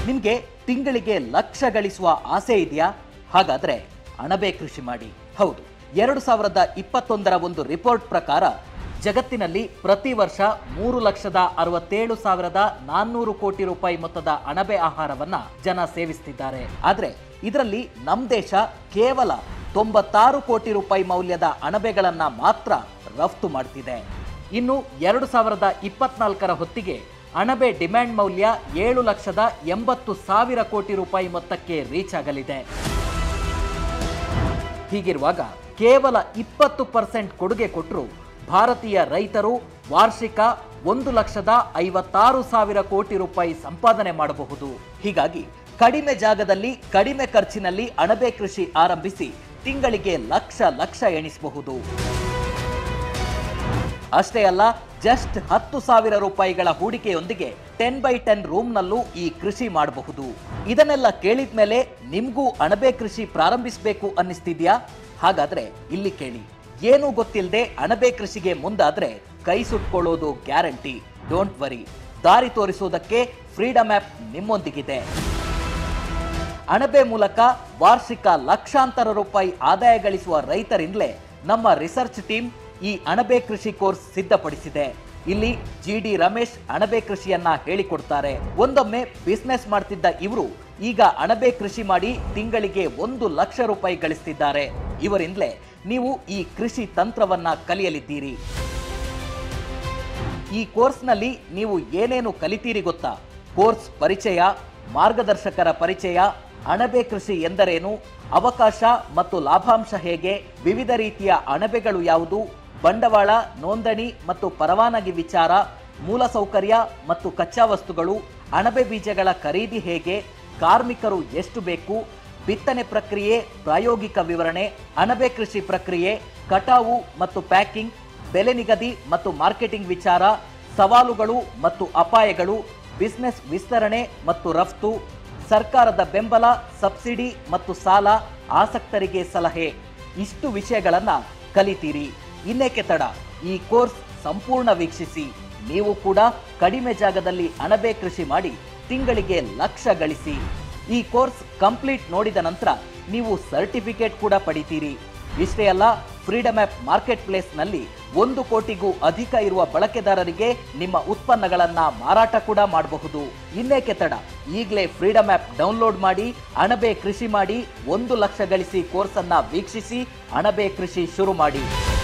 ನಿಮಗೆ ತಿಂಗಳಿಗೆ ಲಕ್ಷ ಗಳಿಸುವ ಆಸೆ ಇದೆಯಾ ಹಾಗಾದ್ರೆ ಅಣಬೆ ಕೃಷಿ ಮಾಡಿ ಹೌದು ಎರಡು ಸಾವಿರದ ಇಪ್ಪತ್ತೊಂದರ ಒಂದು ರಿಪೋರ್ಟ್ ಪ್ರಕಾರ ಜಗತ್ತಿನಲ್ಲಿ ಪ್ರತಿ ವರ್ಷ ಮೂರು ಲಕ್ಷದ ಅರವತ್ತೇಳು ಸಾವಿರದ ನಾನ್ನೂರು ಕೋಟಿ ರೂಪಾಯಿ ಮೊತ್ತದ ಅಣಬೆ ಆಹಾರವನ್ನ ಜನ ಸೇವಿಸ್ತಿದ್ದಾರೆ ಆದ್ರೆ ಇದರಲ್ಲಿ ನಮ್ ದೇಶ ಕೇವಲ ತೊಂಬತ್ತಾರು ಕೋಟಿ ರೂಪಾಯಿ ಮೌಲ್ಯದ ಅಣಬೆಗಳನ್ನ ಮಾತ್ರ ರಫ್ತು ಮಾಡ್ತಿದೆ ಇನ್ನು ಎರಡು ಸಾವಿರದ ಇಪ್ಪತ್ನಾಲ್ಕರ ಹೊತ್ತಿಗೆ ಅಣಬೆ ಡಿಮ್ಯಾಂಡ್ ಮೌಲ್ಯ ಏಳು ಲಕ್ಷದ ಎಂಬತ್ತು ಸಾವಿರ ಕೋಟಿ ರೂಪಾಯಿ ಮೊತ್ತಕ್ಕೆ ರೀಚ್ ಆಗಲಿದೆ ಹೀಗಿರುವಾಗ ಕೇವಲ ಇಪ್ಪತ್ತು ಪರ್ಸೆಂಟ್ ಕೊಡುಗೆ ಕೊಟ್ಟರು ಭಾರತೀಯ ರೈತರು ವಾರ್ಷಿಕ ಒಂದು ಲಕ್ಷದ ಐವತ್ತಾರು ಸಾವಿರ ಕೋಟಿ ರೂಪಾಯಿ ಸಂಪಾದನೆ ಮಾಡಬಹುದು ಹೀಗಾಗಿ ಕಡಿಮೆ ಜಾಗದಲ್ಲಿ ಕಡಿಮೆ ಖರ್ಚಿನಲ್ಲಿ ಅಣಬೆ ಕೃಷಿ ಆರಂಭಿಸಿ ತಿಂಗಳಿಗೆ ಲಕ್ಷ ಲಕ್ಷ ಎಣಿಸಬಹುದು ಅಷ್ಟೇ ಅಲ್ಲ ಜಸ್ಟ್ ಹತ್ತು ಸಾವಿರ ರೂಪಾಯಿಗಳ ಹೂಡಿಕೆಯೊಂದಿಗೆ ಟೆನ್ ಬೈ ಟೆನ್ ರೂಮ್ನಲ್ಲೂ ಈ ಕೃಷಿ ಮಾಡಬಹುದು ಇದನ್ನೆಲ್ಲ ಕೇಳಿದ ಮೇಲೆ ನಿಮ್ಗೂ ಅಣಬೆ ಕೃಷಿ ಪ್ರಾರಂಭಿಸಬೇಕು ಅನ್ನಿಸ್ತಿದ್ಯಾ ಹಾಗಾದ್ರೆ ಇಲ್ಲಿ ಕೇಳಿ ಏನೂ ಗೊತ್ತಿಲ್ಲದೆ ಅಣಬೆ ಕೃಷಿಗೆ ಮುಂದಾದ್ರೆ ಕೈ ಸುಟ್ಕೊಳ್ಳೋದು ಗ್ಯಾರಂಟಿ ಡೋಂಟ್ ವರಿ ದಾರಿ ತೋರಿಸೋದಕ್ಕೆ ಫ್ರೀಡಮ್ ಆ್ಯಪ್ ನಿಮ್ಮೊಂದಿಗಿದೆ ಅಣಬೆ ಮೂಲಕ ವಾರ್ಷಿಕ ಲಕ್ಷಾಂತರ ರೂಪಾಯಿ ಆದಾಯ ಗಳಿಸುವ ರೈತರಿಂದಲೇ ನಮ್ಮ ರಿಸರ್ಚ್ ಟೀಮ್ ಈ ಅಣಬೆ ಕೃಷಿ ಕೋರ್ಸ್ ಸಿದ್ಧಪಡಿಸಿದೆ ಇಲ್ಲಿ ಜಿ ಡಿ ರಮೇಶ್ ಅಣಬೆ ಕೃಷಿಯನ್ನ ಹೇಳಿಕೊಡ್ತಾರೆ ಒಂದೊಮ್ಮೆ ಬಿಸ್ನೆಸ್ ಮಾಡ್ತಿದ್ದ ಇವರು ಈಗ ಅಣಬೆ ಕೃಷಿ ಮಾಡಿ ತಿಂಗಳಿಗೆ ಒಂದು ಲಕ್ಷ ರೂಪಾಯಿ ಗಳಿಸ್ತಿದ್ದಾರೆ ಇವರಿಂದಲೇ ನೀವು ಈ ಕೃಷಿ ತಂತ್ರವನ್ನ ಕಲಿಯಲಿದ್ದೀರಿ ಈ ಕೋರ್ಸ್ನಲ್ಲಿ ನೀವು ಏನೇನು ಕಲಿತೀರಿ ಗೊತ್ತಾ ಕೋರ್ಸ್ ಪರಿಚಯ ಮಾರ್ಗದರ್ಶಕರ ಪರಿಚಯ ಅಣಬೆ ಕೃಷಿ ಎಂದರೇನು ಅವಕಾಶ ಮತ್ತು ಲಾಭಾಂಶ ಹೇಗೆ ವಿವಿಧ ರೀತಿಯ ಅಣಬೆಗಳು ಯಾವುದು ಬಂಡವಾಳ ನೋಂದಣಿ ಮತ್ತು ಪರವಾನಗಿ ವಿಚಾರ ಮೂಲಸೌಕರ್ಯ ಮತ್ತು ಕಚ್ಚಾ ವಸ್ತುಗಳು ಅಣಬೆ ಬೀಜಗಳ ಖರೀದಿ ಹೇಗೆ ಕಾರ್ಮಿಕರು ಎಷ್ಟು ಬೇಕು ಬಿತ್ತನೆ ಪ್ರಕ್ರಿಯೆ ಪ್ರಾಯೋಗಿಕ ವಿವರಣೆ ಅಣಬೆ ಕೃಷಿ ಪ್ರಕ್ರಿಯೆ ಕಟಾವು ಮತ್ತು ಪ್ಯಾಕಿಂಗ್ ಬೆಲೆ ನಿಗದಿ ಮತ್ತು ಮಾರ್ಕೆಟಿಂಗ್ ವಿಚಾರ ಸವಾಲುಗಳು ಮತ್ತು ಅಪಾಯಗಳು ಬಿಸ್ನೆಸ್ ವಿಸ್ತರಣೆ ಮತ್ತು ರಫ್ತು ಸರ್ಕಾರದ ಬೆಂಬಲ ಸಬ್ಸಿಡಿ ಮತ್ತು ಸಾಲ ಆಸಕ್ತರಿಗೆ ಸಲಹೆ ಇಷ್ಟು ವಿಷಯಗಳನ್ನ ಕಲಿತೀರಿ ಇನ್ನೇಕೆ ತಡ ಈ ಕೋರ್ಸ್ ಸಂಪೂರ್ಣ ವೀಕ್ಷಿಸಿ ನೀವು ಕೂಡ ಕಡಿಮೆ ಜಾಗದಲ್ಲಿ ಅಣಬೆ ಕೃಷಿ ಮಾಡಿ ತಿಂಗಳಿಗೆ ಲಕ್ಷ ಗಳಿಸಿ ಈ ಕೋರ್ಸ್ ಕಂಪ್ಲೀಟ್ ನೋಡಿದ ನಂತರ ನೀವು ಸರ್ಟಿಫಿಕೇಟ್ ಕೂಡ ಪಡಿತೀರಿ ಇಷ್ಟೇ ಅಲ್ಲ ಫ್ರೀಡಮ್ ಆ್ಯಪ್ ಮಾರ್ಕೆಟ್ ಪ್ಲೇಸ್ನಲ್ಲಿ ಒಂದು ಕೋಟಿಗೂ ಅಧಿಕ ಇರುವ ಬಳಕೆದಾರರಿಗೆ ನಿಮ್ಮ ಉತ್ಪನ್ನಗಳನ್ನ ಮಾರಾಟ ಕೂಡ ಮಾಡಬಹುದು ಇನ್ನೇಕೆ ತಡ ಈಗಲೇ ಫ್ರೀಡಮ್ ಆ್ಯಪ್ ಡೌನ್ಲೋಡ್ ಮಾಡಿ ಅಣಬೆ ಕೃಷಿ ಮಾಡಿ ಒಂದು ಲಕ್ಷ ಗಳಿಸಿ ಕೋರ್ಸನ್ನ ವೀಕ್ಷಿಸಿ ಅಣಬೆ ಕೃಷಿ ಶುರು ಮಾಡಿ